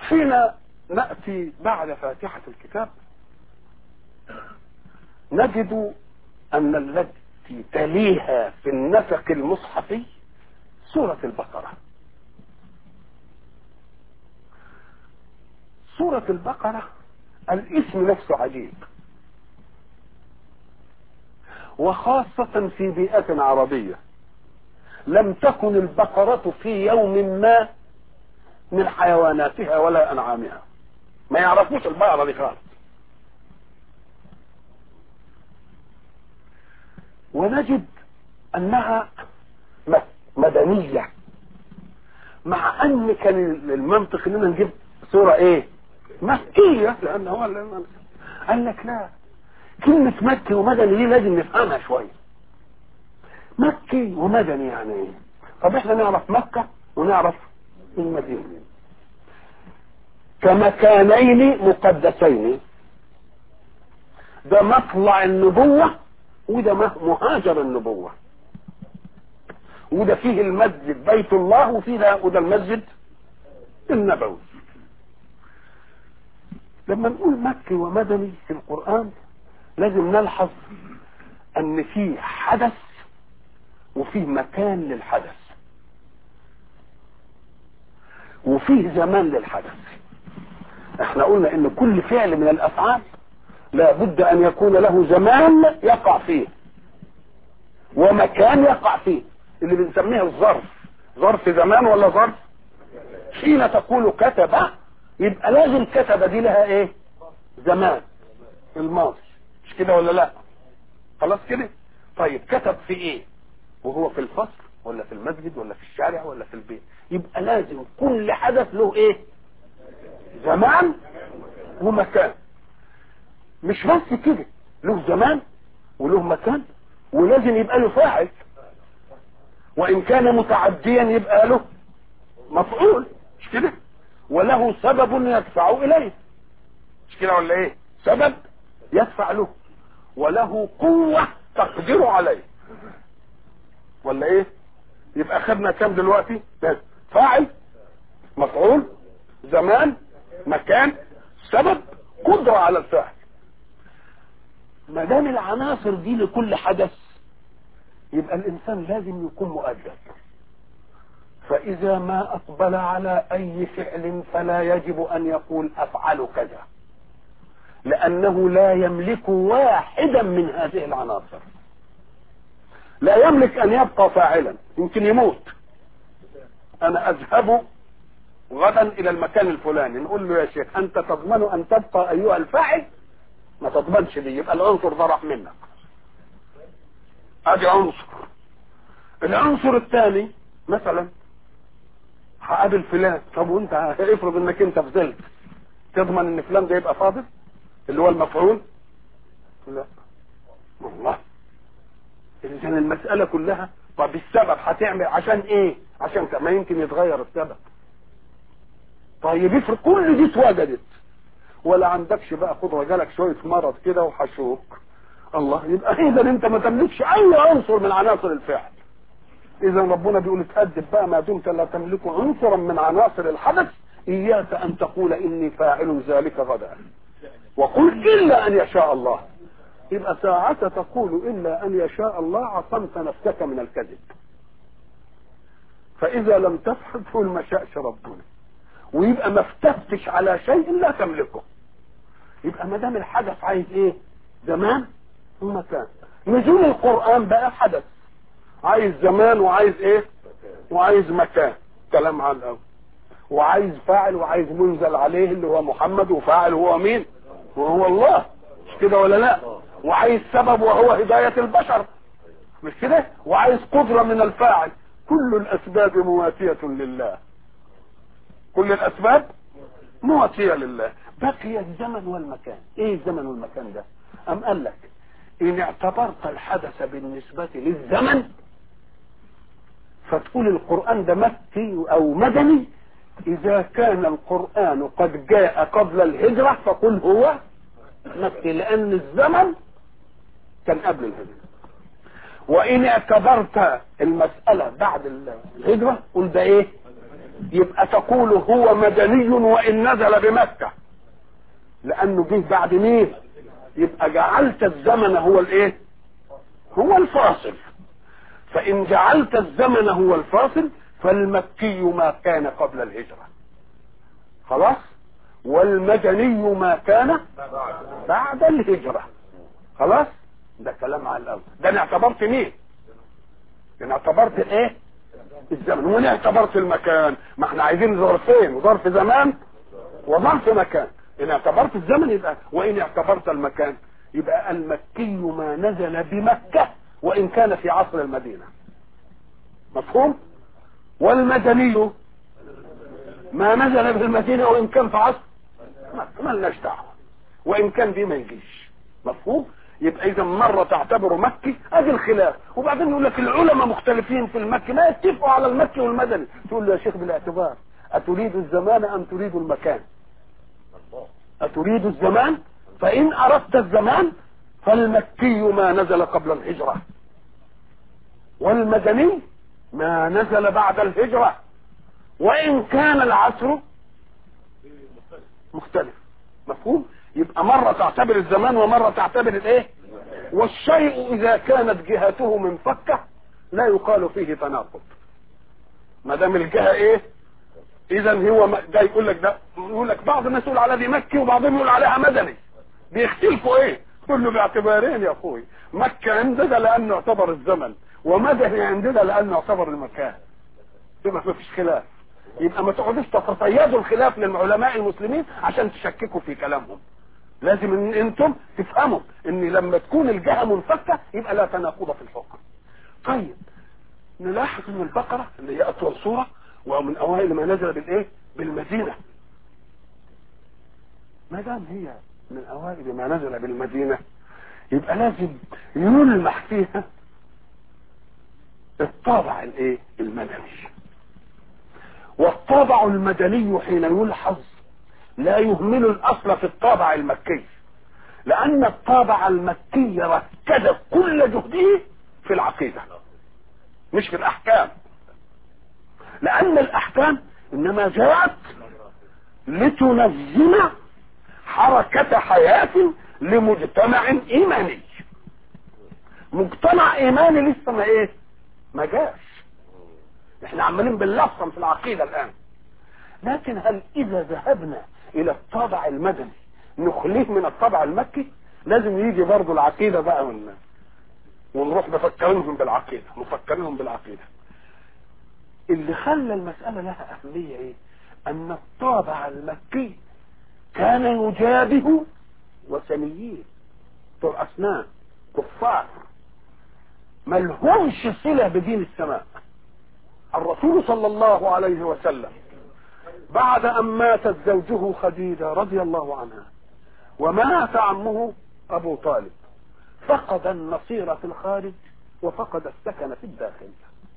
حين نأتي بعد فاتحة الكتاب نجد أن التي تليها في النسق المصحفي سورة البقرة سورة البقرة الاسم نفسه عجيب وخاصة في بيئة عربية لم تكن البقرة في يوم ما من حيواناتها ولا أنعامها ما يعرفوش البقرة دي خالص ونجد أنها مدنية مع أن كان المنطق إننا نجيب سورة إيه مكية لأن هو اللي قال لك لا كلمة مكي ومدني دي لازم نفهمها شوية مكي ومدني يعني ايه طب احنا نعرف مكة ونعرف المدينة كمكانين مقدسين ده مطلع النبوة وده مهاجر النبوة وده فيه المسجد بيت الله وفيه ده وده المسجد النبوي لما نقول مكي ومدني في القرآن لازم نلحظ ان في حدث وفيه مكان للحدث وفيه زمان للحدث احنا قلنا ان كل فعل من الافعال لابد ان يكون له زمان يقع فيه ومكان يقع فيه اللي بنسميه الظرف ظرف زمان ولا ظرف حين تقول كتب يبقى لازم كتب دي لها ايه زمان الماضي مش كده ولا لا خلاص كده طيب كتب في ايه وهو في الفصل ولا في المسجد ولا في الشارع ولا في البيت يبقى لازم كل حدث له ايه زمان ومكان مش بس كده له زمان وله مكان ولازم يبقى له فاعل وان كان متعديا يبقى له مفعول مش كده وله سبب يدفع اليه مش كده ولا ايه سبب يدفع له وله قوة تقدر عليه ولا ايه يبقى خدنا كام دلوقتي فاعل مفعول زمان مكان سبب قدرة على الفعل ما دام العناصر دي لكل حدث يبقى الانسان لازم يكون مؤدب فاذا ما اقبل على اي فعل فلا يجب ان يقول افعل كذا لانه لا يملك واحدا من هذه العناصر لا يملك ان يبقى فاعلا يمكن يموت انا اذهب غدا الى المكان الفلاني نقول له يا شيخ انت تضمن ان تبقى ايها الفاعل ما تضمنش دي يبقى العنصر ده راح منك ادي عنصر العنصر الثاني مثلا هقابل فلان طب وانت افرض انك انت فضلت تضمن ان فلان ده يبقى فاضل اللي هو المفعول لا والله اذا المسألة كلها طب السبب هتعمل عشان ايه عشان ما يمكن يتغير السبب طيب افرض كل دي اتوجدت ولا عندكش بقى قدره جالك شويه مرض كده وحشوك الله يبقى اذا انت ما تملكش اي عنصر من عناصر الفعل اذا ربنا بيقول اتهدد بقى ما دمت لا تملك عنصرا من عناصر الحدث اياك ان تقول اني فاعل ذلك غدا وقل الا ان يشاء الله يبقى ساعة تقول الا ان يشاء الله عصمت نفسك من الكذب فاذا لم تفعل تقول ما شاءش ربنا ويبقى ما افتفتش على شيء لا تملكه يبقى ما دام الحدث عايز ايه زمان ومكان نزول القران بقى حدث عايز زمان وعايز ايه وعايز مكان كلام عن الاول وعايز فاعل وعايز منزل عليه اللي هو محمد وفاعل هو مين وهو الله مش كده ولا لا وعايز سبب وهو هداية البشر مش كده وعايز قدرة من الفاعل كل الاسباب مواتية لله كل الاسباب مواتية لله بقي الزمن والمكان ايه الزمن والمكان ده ام قال لك ان اعتبرت الحدث بالنسبة للزمن فتقول القرآن ده مكي او مدني اذا كان القرآن قد جاء قبل الهجرة فقل هو مكي لان الزمن كان قبل الهجرة وان اعتبرت المسألة بعد الهجرة قل ده ايه يبقى تقول هو مدني وان نزل بمكة لانه جه بعد مين يبقى جعلت الزمن هو الايه هو الفاصل فان جعلت الزمن هو الفاصل فالمكي ما كان قبل الهجرة خلاص والمدني ما كان بعد الهجرة خلاص ده كلام على الاول ده انا اعتبرت مين انا اعتبرت الايه الزمن وانا اعتبرت المكان ما احنا عايزين ظرفين ظرف زمان وظرف مكان ان اعتبرت الزمن يبقى وان اعتبرت المكان يبقى المكي ما نزل بمكة وان كان في عصر المدينة مفهوم والمدني ما نزل بالمدينة وان كان في عصر ما لناش دعوه وان كان دي ما يجيش مفهوم يبقى اذا مره تعتبره مكي ادي الخلاف وبعدين يقول لك العلماء مختلفين في المكي ما يتفقوا على المكي والمدني تقول له يا شيخ بالاعتبار اتريد الزمان ام تريد المكان اتريد الزمان فان اردت الزمان فالمكي ما نزل قبل الهجره والمدني ما نزل بعد الهجره وان كان العصر مختلف مفهوم يبقى مرة تعتبر الزمان ومرة تعتبر الايه والشيء اذا كانت جهته منفكة لا يقال فيه تناقض ما دام الجهة ايه اذا هو ده يقول لك ده يقول لك بعض الناس يقول على دي مكي وبعضهم يقول عليها مدني بيختلفوا ايه كله باعتبارين يا اخوي مكة عندنا لانه يعتبر الزمن ومدني عندنا لانه يعتبر المكان يبقى ما فيش خلاف يبقى ما تقعدوش تتصيدوا الخلاف للعلماء المسلمين عشان تشككوا في كلامهم لازم ان انتم تفهموا ان لما تكون الجهه منفكه يبقى لا تناقض في الحكم طيب نلاحظ ان البقره اللي هي اطول سوره ومن اوائل ما نزل بالايه بالمدينه ما دام هي من اوائل ما نزل بالمدينه يبقى لازم يلمح فيها الطابع الايه المدني والطابع المدني حين يلحظ لا يهمل الاصل في الطابع المكي لان الطابع المكي ركز كل جهده في العقيده مش في الاحكام لان الاحكام انما جاءت لتنظم حركه حياه لمجتمع ايماني مجتمع ايماني لسه ما ايه ما جاش احنا عمالين بنلصم في العقيده الان لكن هل اذا ذهبنا الى الطابع المدني نخليه من الطابع المكي لازم يجي برضه العقيده بقى ون... ونروح نفكرهم بالعقيده نفكرهم بالعقيده اللي خلى المساله لها اهميه ايه ان الطابع المكي كان يجابه وثنيين بتوع اسنان كفار ملهمش صله بدين السماء الرسول صلى الله عليه وسلم بعد ان ماتت زوجه خديجة رضي الله عنها ومات عمه ابو طالب فقد النصير في الخارج وفقد السكن في الداخل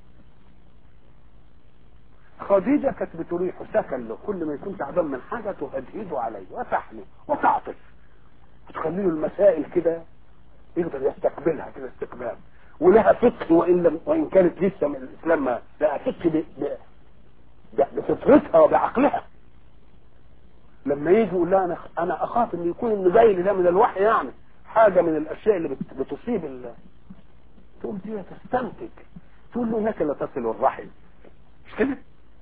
خديجة كانت بتريح سكن له كل ما يكون تعبان من حاجة تهدهده عليه وتحمي وتعطف وتخلي له المسائل كده يقدر يستقبلها كده استقبال ولها فقه وان لم وان كانت لسه من الاسلام ما لها فقه ب... ب... بفطرتها وبعقلها لما يجي يقول لها انا انا اخاف ان يكون اللي جاي لي ده من الوحي يعني حاجه من الاشياء اللي بت... بتصيب ال... تقول دي تستنتج تقول له انك لا تصل الرحم مش كده؟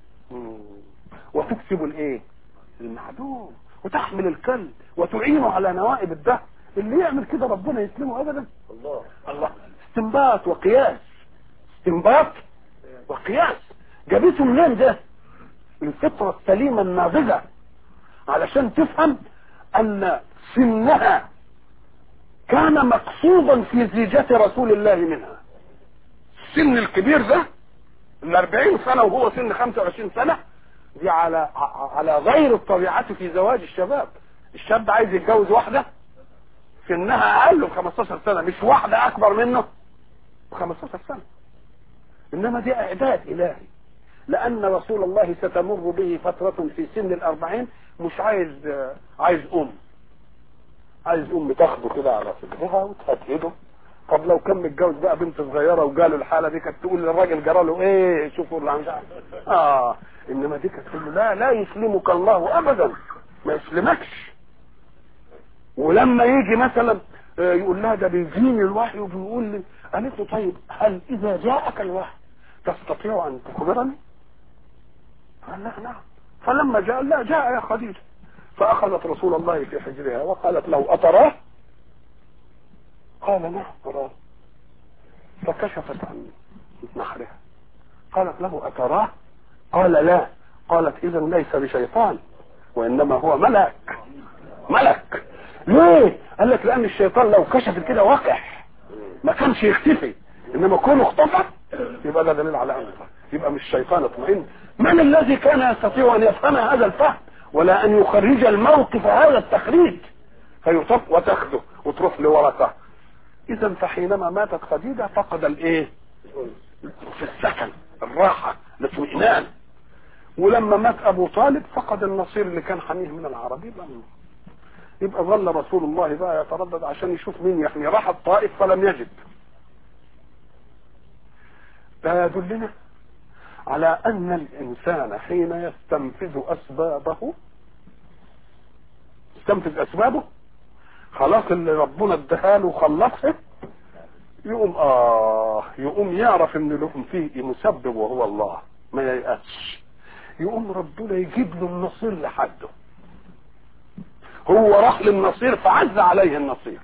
وتكسب الايه؟ المعدوم وتحمل الكل وتعينه على نوائب الدهر اللي يعمل كده ربنا يسلمه ابدا الله الله استنباط وقياس استنباط وقياس جابته منين ده الفطرة السليمة الناضجة علشان تفهم ان سنها كان مقصودا في زيجة رسول الله منها السن الكبير ده ال 40 سنة وهو سن 25 سنة دي على على غير الطبيعة في زواج الشباب الشاب عايز يتجوز واحدة سنها اقل ب 15 سنة مش واحدة اكبر منه ب 15 سنة انما دي اعداد الهي لان رسول الله ستمر به فترة في سن الاربعين مش عايز عايز ام عايز ام تاخده كده على صدرها وتهدده طب لو كان متجوز بقى بنت صغيره وجاله الحاله دي كانت تقول للراجل جرى له ايه شوفوا اللي عندها اه انما دي كانت تقول له لا لا يسلمك الله ابدا ما يسلمكش ولما يجي مثلا آه، يقول لها ده بيجيني الوحي وبيقول لي قالت له طيب هل اذا جاءك الوحي تستطيع ان تخبرني؟ قال لها نعم فلما جاء لا جاء يا خديجه فاخذت رسول الله في حجرها وقالت له اتراه؟ قال نعم أراه فكشفت عن نحرها قالت له أتراه قال لا قالت إذا ليس بشيطان وإنما هو ملك ملك ليه قال لك لأن الشيطان لو كشف كده وقح ما كانش يختفي إنما كونه اختفى يبقى ده دليل على أمره يبقى مش شيطان اطمئن من الذي كان يستطيع أن يفهم هذا الفهم ولا أن يخرج الموقف هذا التخريج فيصف وتاخذه وتروح لورقه اذا فحينما ماتت خديجه فقد الايه في السكن الراحه الاطمئنان ولما مات ابو طالب فقد النصير اللي كان حميه من العرب يبقى يبقى ظل رسول الله بقى يتردد عشان يشوف مين يحمي راح الطائف فلم يجد ده يدلنا على ان الانسان حين يستنفذ اسبابه يستنفذ اسبابه خلاص اللي ربنا اداها له وخلصها يقوم اه يقوم يعرف ان لهم فيه مسبب وهو الله ما ييأسش يقوم ربنا يجيب له النصير لحده هو راح للنصير فعز عليه النصير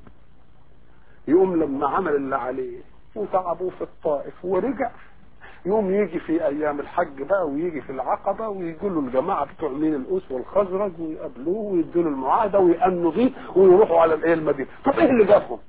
يقوم لما عمل اللي عليه وتعبوه في الطائف ورجع يوم يجي في ايام الحج بقى ويجي في العقبه ويجوا له الجماعه بتوع مين الاوس والخزرج ويقابلوه ويدوا له المعاهده ويامنوا بيه ويروحوا على الايه المدينه طب ايه اللي جابهم؟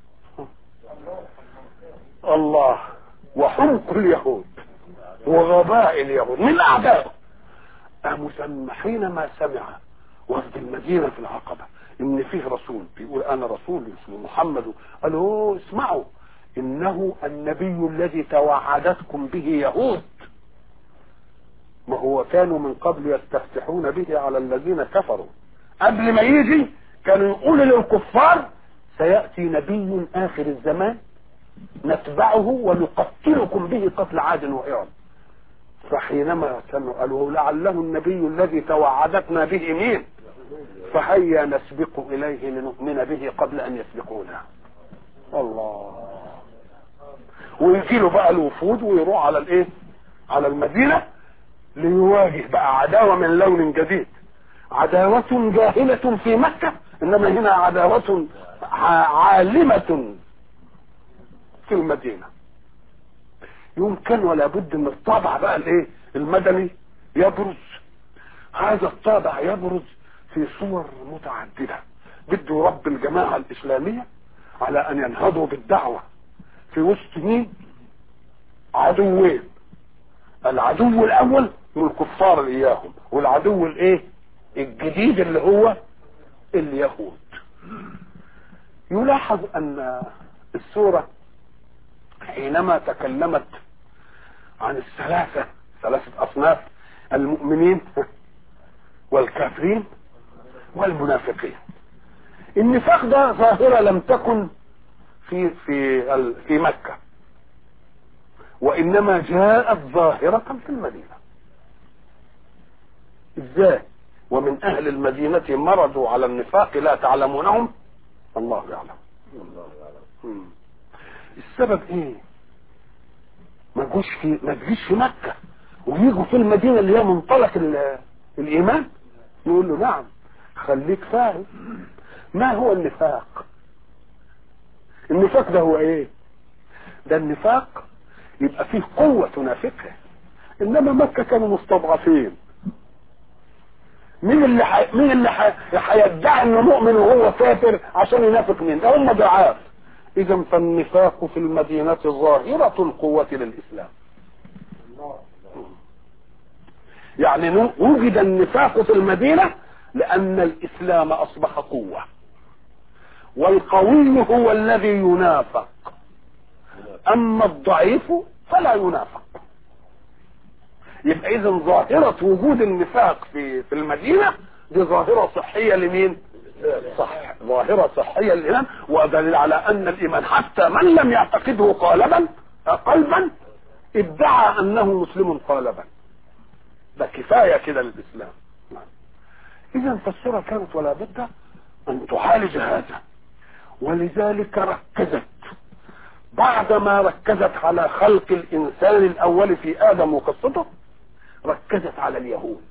الله وحمق اليهود وغباء اليهود من اعدائه قاموا سمى حينما سمع وفد المدينه في العقبه ان فيه رسول بيقول انا رسول اسمه محمد قالوا اسمعوا انه النبي الذي توعدتكم به يهود ما هو كانوا من قبل يستفتحون به على الذين كفروا قبل ما يجي كانوا يقولوا للكفار سيأتي نبي آخر الزمان نتبعه ونقتلكم به قتل عاد وإرم فحينما كانوا قالوا لعله النبي الذي توعدتنا به مين فهيا نسبق إليه لنؤمن به قبل أن يسبقونا الله ويجي له بقى الوفود ويروح على الايه على المدينه ليواجه بقى عداوه من لون جديد عداوه جاهله في مكه انما هنا عداوه عالمه في المدينه يمكن ولا بد ان الطابع بقى الايه المدني يبرز هذا الطابع يبرز في صور متعدده بده رب الجماعه الاسلاميه على ان ينهضوا بالدعوه في وسط مين عدوين العدو الاول هو الكفار اياهم والعدو الايه الجديد اللي هو اليهود يلاحظ ان السورة حينما تكلمت عن الثلاثة ثلاثة اصناف المؤمنين والكافرين والمنافقين النفاق ده ظاهرة لم تكن في في في مكة وإنما جاءت ظاهرة في المدينة إزاي ومن أهل المدينة مرضوا على النفاق لا تعلمونهم الله يعلم مم. السبب ايه ما تجوش في ما تجيش في مكة ويجوا في المدينة اللي هي منطلق الإيمان يقول له نعم خليك فاهم ما هو النفاق النفاق ده هو ايه ده النفاق يبقى فيه قوة تنافقها انما مكة كانوا مستضعفين مين اللي حي... مين اللي هيدعي انه مؤمن وهو كافر عشان ينافق مين ده هم ضعاف اذا فالنفاق في المدينة ظاهرة القوة للاسلام يعني وجد النفاق في المدينة لان الاسلام اصبح قوه والقوي هو الذي ينافق اما الضعيف فلا ينافق يبقى اذا ظاهرة وجود النفاق في في المدينة دي ظاهرة صحية لمين صح ظاهرة صحية للإيمان ودليل على أن الإيمان حتى من لم يعتقده قالبا قلبا ادعى أنه مسلم قالبا ده كفاية كده للإسلام إذا فالصورة كانت ولا بد أن تعالج هذا ولذلك ركزت بعدما ركزت على خلق الإنسان الأول في آدم وقصته ركزت على اليهود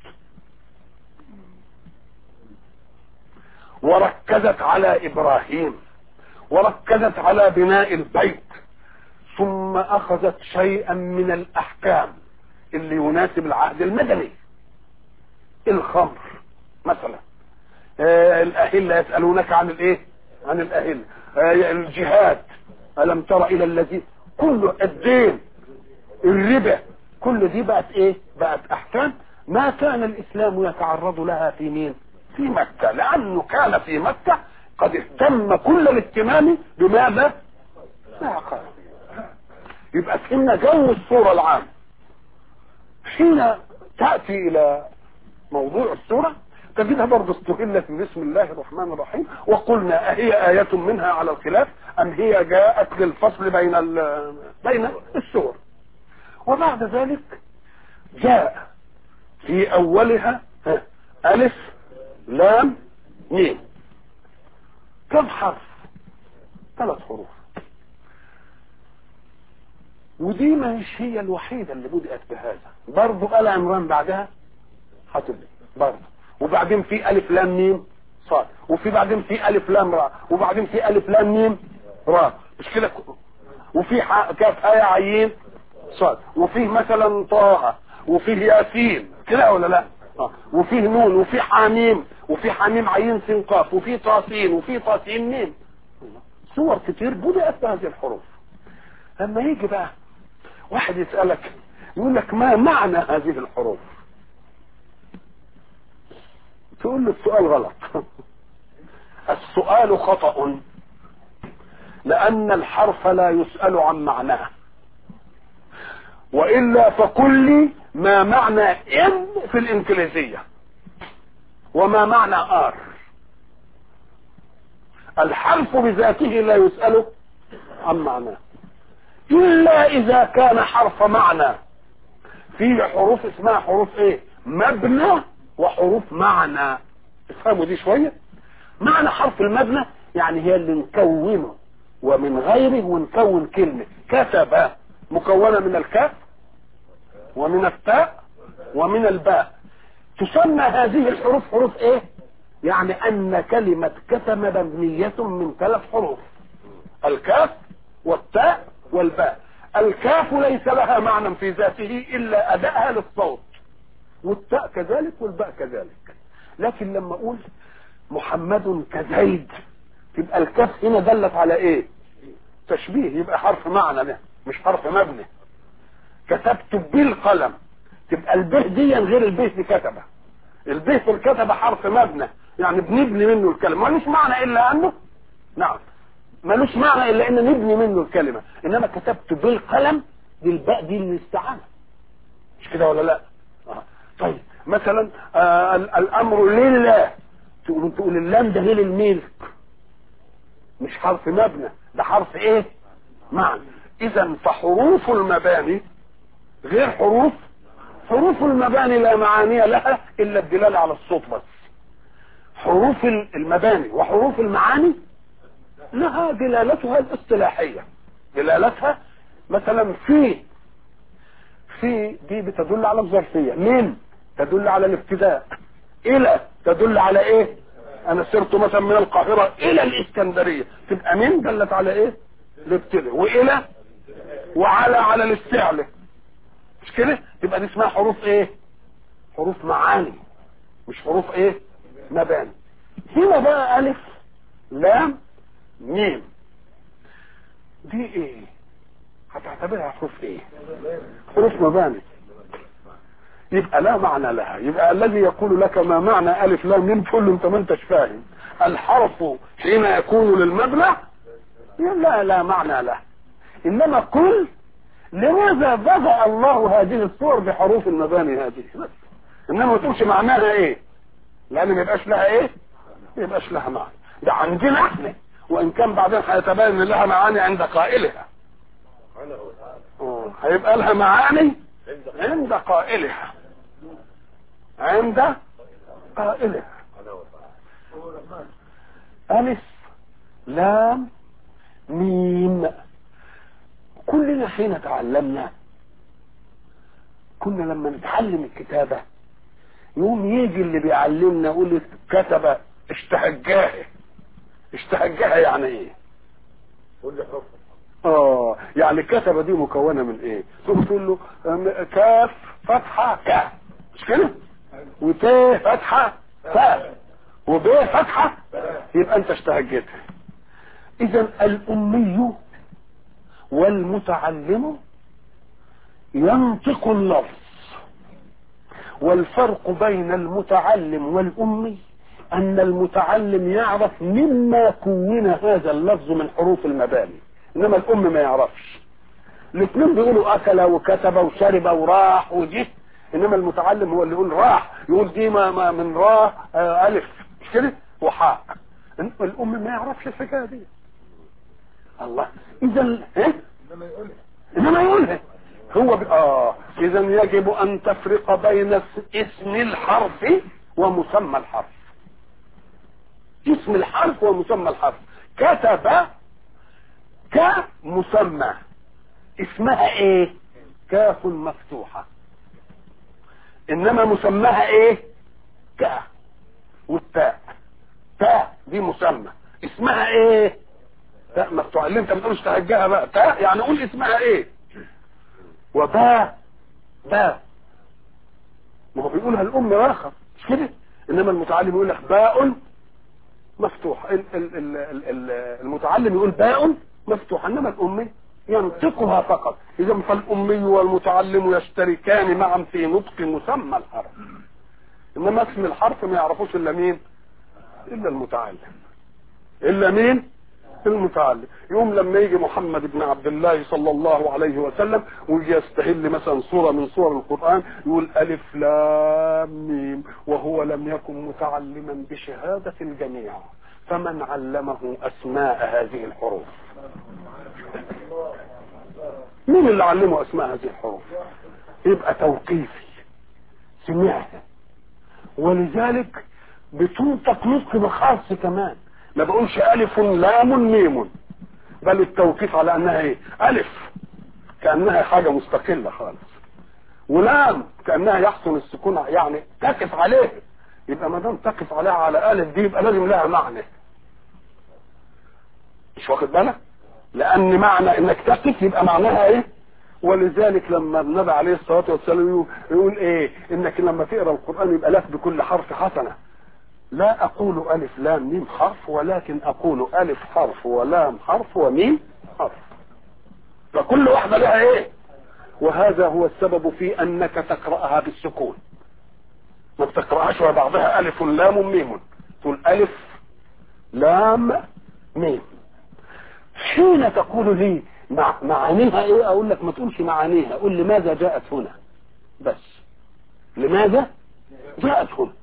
وركزت على ابراهيم وركزت على بناء البيت ثم اخذت شيئا من الاحكام اللي يناسب العهد المدني الخمر مثلا آه الاهله يسالونك عن الايه عن الاهله آه الجهاد الم تر الى الذي كل الدين الربا كل دي بقت ايه بقت احكام ما كان الاسلام يتعرض لها في مين في مكة لأنه كان في مكة قد اهتم كل الاهتمام بماذا؟ ما قال يبقى فهمنا جو الصورة العام حين تأتي إلى موضوع السورة تجدها برضه استهلت بسم الله الرحمن الرحيم وقلنا أهي آية منها على الخلاف أم هي جاءت للفصل بين بين السور وبعد ذلك جاء في أولها ألف لام ميم كم حرف ثلاث حروف ودي مش هي الوحيدة اللي بدأت بهذا برضو آل عمران بعدها هتبدأ برضو وبعدين في ألف لام ميم صاد وفي بعدين في ألف لام راء وبعدين في ألف لام ميم راء مش كده وفي كاف آية عين صاد وفيه مثلا طه وفيه ياسين كده ولا لا آه. وفيه نون وفيه حاميم وفيه حاميم عين سين قاف وفيه طاسين وفيه طاسين ميم صور كتير بدأت بهذه الحروف لما يجي بقى واحد يسألك يقول لك ما معنى هذه الحروف تقول له السؤال غلط السؤال خطأ لأن الحرف لا يسأل عن معناه وإلا فقل لي ما معنى ان في الانجليزية وما معنى ار الحرف بذاته لا يسأل عن معناه الا اذا كان حرف معنى فيه حروف اسمها حروف ايه مبنى وحروف معنى افهموا دي شوية معنى حرف المبنى يعني هي اللي نكونه ومن غيره ونكون كلمة كتب مكونة من الكاف ومن التاء ومن الباء تسمى هذه الحروف حروف ايه يعني ان كلمة كتم مبنية من ثلاث حروف الكاف والتاء والباء الكاف ليس لها معنى في ذاته الا ادائها للصوت والتاء كذلك والباء كذلك لكن لما اقول محمد كزيد تبقى الكاف هنا دلت على ايه تشبيه يبقى حرف معنى ده مش حرف مبني كتبت بالقلم تبقى البه دي غير البه في كتبه البه في الكتبه حرف مبنى يعني بنبني منه الكلمه ملوش معنى الا انه نعم ملوش معنى الا ان نبني منه الكلمه انما كتبت بالقلم دي الباء دي الاستعانه مش كده ولا لا آه. طيب مثلا آه الامر لله تقول تقول اللام ده غير الملك مش حرف مبنى ده حرف ايه معنى اذا فحروف المباني غير حروف حروف المباني لا معاني لها الا الدلاله على الصوت بس حروف المباني وحروف المعاني لها دلالتها الاصطلاحيه دلالتها مثلا في في دي بتدل على الظرفيه من تدل على الابتداء الى تدل على ايه انا سرت مثلا من القاهره الى الاسكندريه تبقى من دلت على ايه الابتداء والى وعلى على الاستعلاء مش كده يبقى دي اسمها حروف ايه حروف معاني مش حروف ايه مباني هنا بقى الف لام ميم دي ايه هتعتبرها حروف ايه حروف مباني يبقى لا معنى لها يبقى الذي يقول لك ما معنى الف لام ميم تقول له انت ما انتش فاهم الحرف حين يكون للمبنى لا لا معنى له انما قل لماذا بدا الله هذه الصور بحروف المباني هذه بس انما ما تقولش معناها ايه لان ما يبقاش لها ايه ما يبقاش لها معنى ده عندنا احنا وان كان بعدين هيتبين ان لها معاني عند قائلها آه، هيبقى لها معاني عند قائلها عند قائلها ألف لام ميم كلنا حين تعلمنا كنا لما نتعلم الكتابة يوم يجي اللي بيعلمنا يقول لي كتب اشتهجاه اشتهجاه يعني ايه اه يعني الكتبة دي مكونة من ايه ثم تقول له أم- كاف فتحة ك مش كده وت فتحة ف وب فتحة يبقى انت اشتهجتها اذا الامي والمتعلم ينطق اللفظ والفرق بين المتعلم والامي ان المتعلم يعرف مما كون هذا اللفظ من حروف المباني انما الام ما يعرفش الاثنين بيقولوا اكل وكتب وشرب وراح وجه انما المتعلم هو اللي يقول راح يقول دي ما, ما من راء آه الف مش كده وحاء الام ما يعرفش الحكايه دي الله اذا ايه انما يقولها هو ب... اه اذا يجب ان تفرق بين اس- اسم الحرف ومسمى الحرف اسم الحرف ومسمى الحرف كتب كمسمى اسمها ايه كاف مفتوحة انما مسماها ايه كا والتاء تاء دي مسمى اسمها ايه تاء مفتوحة اللي انت بتقولش تهجها بقى تاء يعني قول اسمها ايه وباء باء ما هو بيقولها الام راخر مش كده انما المتعلم يقول لك باء مفتوح ال- ال- ال- ال- ال- المتعلم يقول باء مفتوح انما الامي ينطقها فقط اذا فالامي والمتعلم يشتركان معا في نطق مسمى الحرف انما اسم الحرف ما يعرفوش الا مين الا المتعلم الا مين المتعلم يوم لما يجي محمد بن عبد الله صلى الله عليه وسلم ويجي يستهل مثلا صورة من صور القرآن يقول ألف لام ميم وهو لم يكن متعلما بشهادة الجميع فمن علمه أسماء هذه الحروف مين اللي علمه أسماء هذه الحروف يبقى توقيفي سمعها ولذلك بتنطق نطق بخاص كمان ما بقولش الف لام ميم بل التوقيف على انها ايه الف كانها حاجه مستقله خالص ولام كانها يحصل السكون يعني تقف عليه يبقى ما دام تقف عليها على الف دي يبقى لازم لها معنى مش واخد بالك لان معنى انك تقف يبقى معناها ايه ولذلك لما النبي عليه الصلاه والسلام يقول- يقول ايه انك لما تقرا القران يبقى لك بكل حرف حسنه لا أقول ألف لام ميم حرف ولكن أقول ألف حرف ولام حرف وميم حرف فكل واحدة لها إيه وهذا هو السبب في أنك تقرأها بالسكون ما بتقرأهاش وهي بعضها ألف لام ميم تقول ألف لام ميم حين تقول لي مع معانيها ايه اقول لك ما تقولش معانيها قول لماذا جاءت هنا بس لماذا جاءت هنا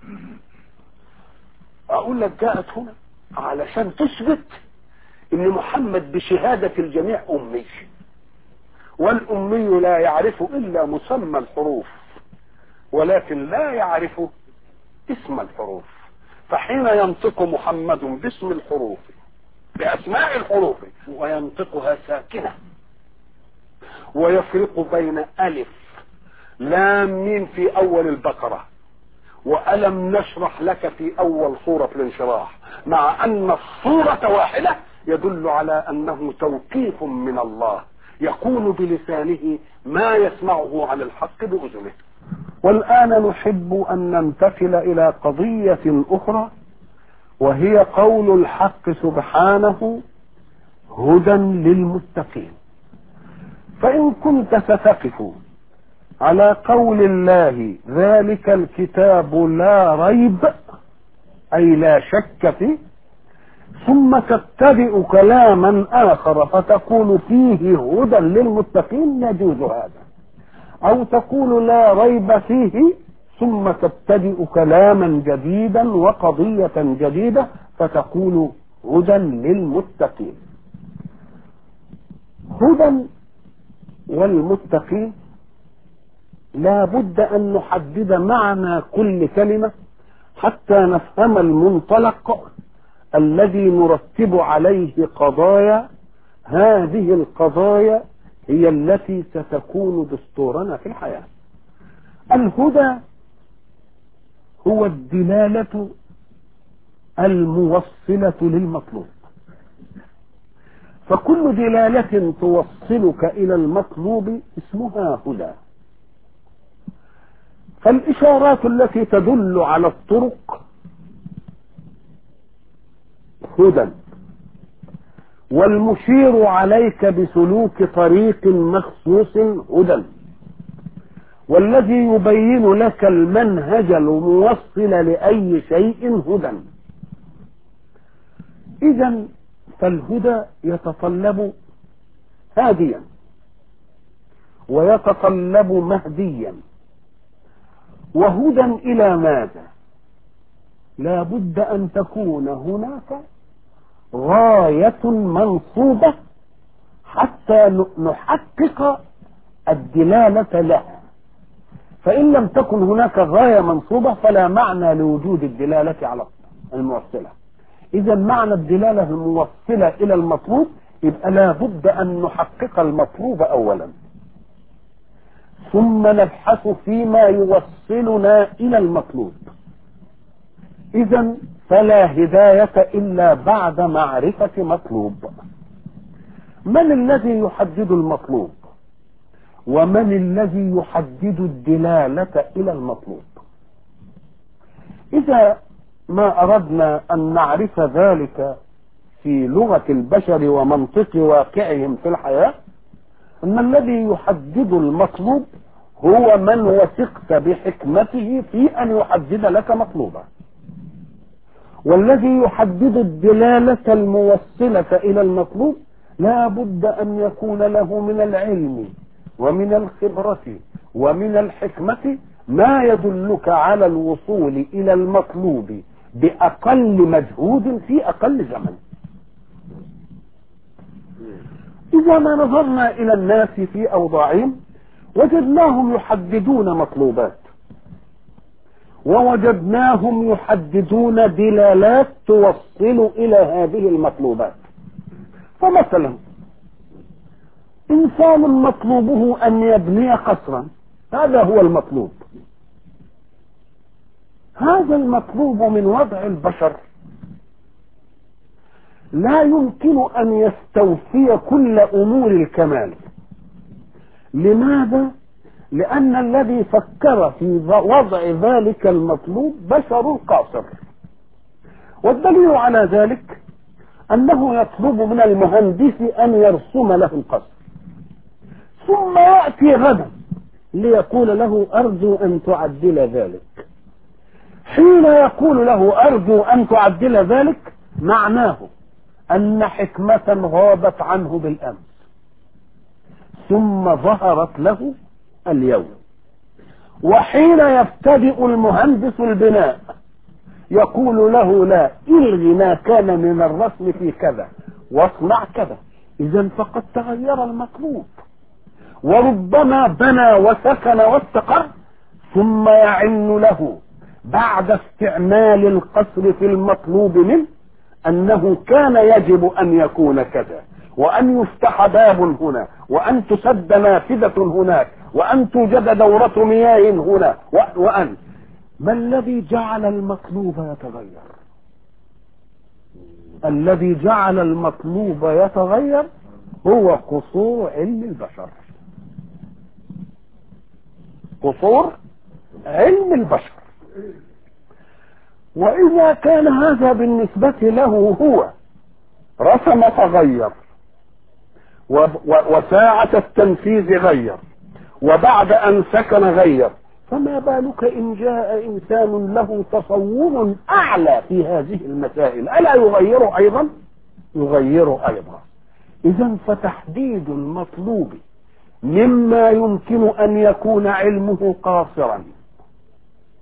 اقول لك جاءت هنا علشان تثبت ان محمد بشهادة الجميع امي والامي لا يعرف الا مسمى الحروف ولكن لا يعرف اسم الحروف فحين ينطق محمد باسم الحروف باسماء الحروف وينطقها ساكنة ويفرق بين الف لام ميم في اول البقره وألم نشرح لك في أول صورة الانشراح مع أن الصورة واحدة يدل على أنه توقيف من الله يقول بلسانه ما يسمعه عن الحق بأذنه والآن نحب أن ننتقل إلى قضية أخرى وهي قول الحق سبحانه هدى للمتقين فإن كنت ستقف على قول الله ذلك الكتاب لا ريب أي لا شك فيه ثم تبتدئ كلاما آخر فتقول فيه هدى للمتقين يجوز هذا أو تقول لا ريب فيه ثم تبتدئ كلاما جديدا وقضية جديدة فتقول هدى للمتقين هدى والمتقين لا بد أن نحدد معنى كل كلمة حتى نفهم المنطلق الذي نرتب عليه قضايا هذه القضايا هي التي ستكون دستورنا في الحياة الهدى هو الدلالة الموصلة للمطلوب فكل دلالة توصلك إلى المطلوب اسمها هدى فالإشارات التي تدل على الطرق هدى والمشير عليك بسلوك طريق مخصوص هدى والذي يبين لك المنهج الموصل لأي شيء هدى إذا فالهدى يتطلب هاديا ويتطلب مهديا وهدى إلى ماذا لا بد أن تكون هناك غاية منصوبة حتى نحقق الدلالة لها فإن لم تكن هناك غاية منصوبة فلا معنى لوجود الدلالة على الموصلة إذا معنى الدلالة الموصلة إلى المطلوب يبقى لا بد أن نحقق المطلوب أولا ثم نبحث فيما يوصلنا إلى المطلوب إذا فلا هداية إلا بعد معرفة مطلوب من الذي يحدد المطلوب ومن الذي يحدد الدلالة إلى المطلوب إذا ما أردنا أن نعرف ذلك في لغة البشر ومنطق واقعهم في الحياة أن الذي يحدد المطلوب هو من وثقت بحكمته في أن يحدد لك مطلوبا والذي يحدد الدلالة الموصلة إلى المطلوب لا بد أن يكون له من العلم ومن الخبرة ومن الحكمة ما يدلك على الوصول إلى المطلوب بأقل مجهود في أقل زمن إذا ما نظرنا إلى الناس في أوضاعهم وجدناهم يحددون مطلوبات ووجدناهم يحددون دلالات توصل إلى هذه المطلوبات فمثلا إنسان مطلوبه أن يبني قصرا هذا هو المطلوب هذا المطلوب من وضع البشر لا يمكن أن يستوفي كل أمور الكمال لماذا؟ لأن الذي فكر في وضع ذلك المطلوب بشر قاصر والدليل على ذلك أنه يطلب من المهندس أن يرسم له القصر ثم يأتي غدا ليقول له أرجو أن تعدل ذلك حين يقول له أرجو أن تعدل ذلك معناه أن حكمة غابت عنه بالأمس ثم ظهرت له اليوم وحين يبتدئ المهندس البناء يقول له لا الغي ما كان من الرسم في كذا واصنع كذا اذا فقد تغير المطلوب وربما بنى وسكن واستقر ثم يعن له بعد استعمال القصر في المطلوب منه انه كان يجب ان يكون كذا وان يفتح باب هنا وان تسد نافذة هناك وان توجد دورة مياه هنا وان ما الذي جعل المطلوب يتغير الذي جعل المطلوب يتغير هو قصور علم البشر قصور علم البشر واذا كان هذا بالنسبة له هو رسم تغير وساعة التنفيذ غير وبعد ان سكن غير فما بالك ان جاء انسان له تصور اعلى في هذه المسائل الا يغيره ايضا يغيره ايضا اذا فتحديد المطلوب مما يمكن ان يكون علمه قاصرا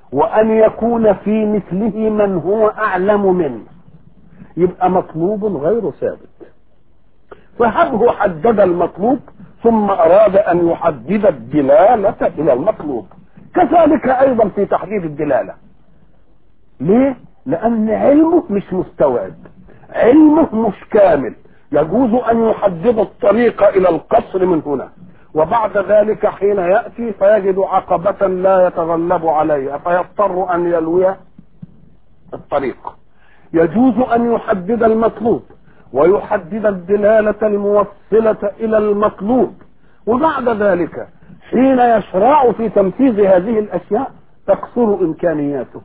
وأن يكون في مثله من هو أعلم منه يبقى مطلوب غير ثابت فهبه حدد المطلوب ثم أراد أن يحدد الدلالة إلى المطلوب كذلك أيضا في تحديد الدلالة ليه؟ لأن علمه مش مستوعب علمه مش كامل يجوز أن يحدد الطريق إلى القصر من هنا وبعد ذلك حين يأتي فيجد عقبة لا يتغلب عليها فيضطر أن يلوي الطريق يجوز أن يحدد المطلوب ويحدد الدلالة الموصلة إلى المطلوب وبعد ذلك حين يشرع في تنفيذ هذه الأشياء تقصر إمكانياته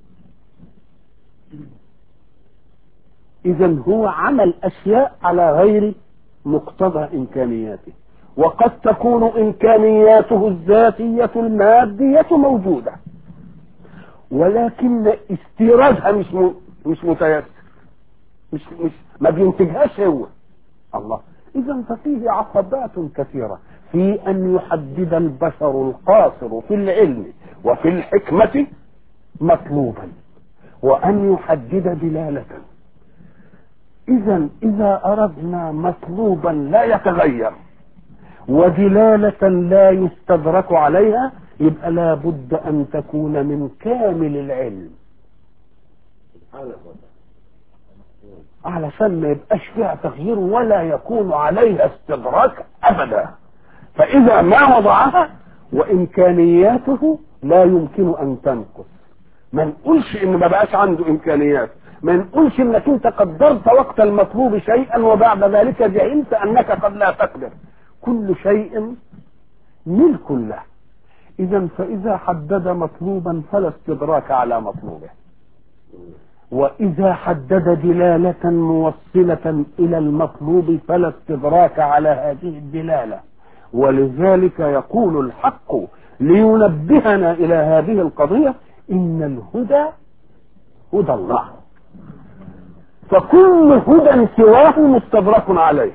إذا هو عمل أشياء على غير مقتضى إمكانياته وقد تكون إمكانياته الذاتية المادية موجودة ولكن استيرادها مش م... مش متيسر مش مش ما بينتجهاش هو الله اذا ففيه عقبات كثيره في ان يحدد البشر القاصر في العلم وفي الحكمه مطلوبا وان يحدد دلاله اذا اذا اردنا مطلوبا لا يتغير ودلاله لا يستدرك عليها يبقى لابد ان تكون من كامل العلم علشان ما يبقاش فيها تغيير ولا يكون عليها استدراك ابدا فاذا ما وضعها وامكانياته لا يمكن ان تنقص ما نقولش ان ما بقاش عنده امكانيات ما نقولش انك انت قدرت وقت المطلوب شيئا وبعد ذلك جهلت انك قد لا تقدر كل شيء ملك له اذا فاذا حدد مطلوبا فلا استدراك على مطلوبه واذا حدد دلاله موصله الى المطلوب فلا استدراك على هذه الدلاله ولذلك يقول الحق لينبهنا الى هذه القضيه ان الهدى هدى الله فكل هدى سواه مستدرك عليه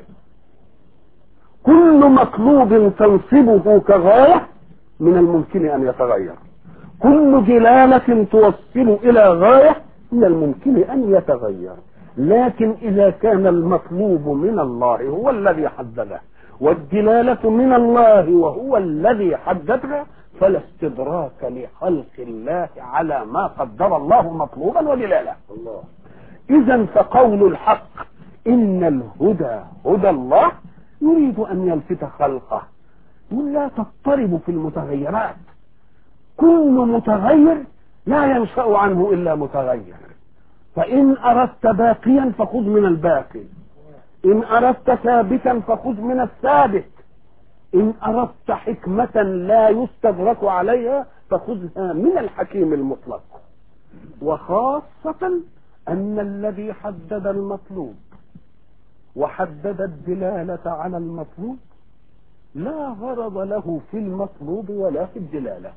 كل مطلوب تنصبه كغايه من الممكن ان يتغير كل دلاله توصل الى غايه من الممكن ان يتغير لكن اذا كان المطلوب من الله هو الذي حدده والدلاله من الله وهو الذي حددها فلا استدراك لخلق الله على ما قدر الله مطلوبا ودلاله الله اذا فقول الحق ان الهدى هدى الله يريد ان يلفت خلقه يقول لا تضطرب في المتغيرات كل متغير لا ينشا عنه الا متغير فان اردت باقيا فخذ من الباقي ان اردت ثابتا فخذ من الثابت ان اردت حكمه لا يستدرك عليها فخذها من الحكيم المطلق وخاصه ان الذي حدد المطلوب وحدد الدلاله على المطلوب لا غرض له في المطلوب ولا في الدلاله